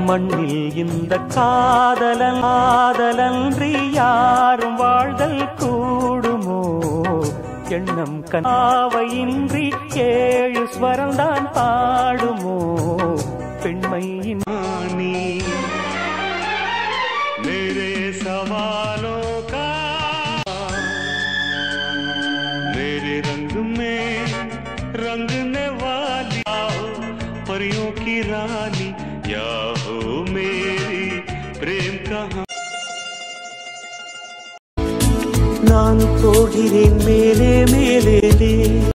மண்ணில் இந்த காதலன் காதலன்றி யாரும் வாழ்தல் கூடுமோ எண்ணம் கனாவையின்றி ஏழு ஸ்வரம்தான் பாடுமோ பெண்மையின் पानी मेरे सवालों का मेरे रंग में रंगने वाली आओ परियों की रानी या हो मेरी प्रेम कहानी நான் போகிறேன் மேலே மேலே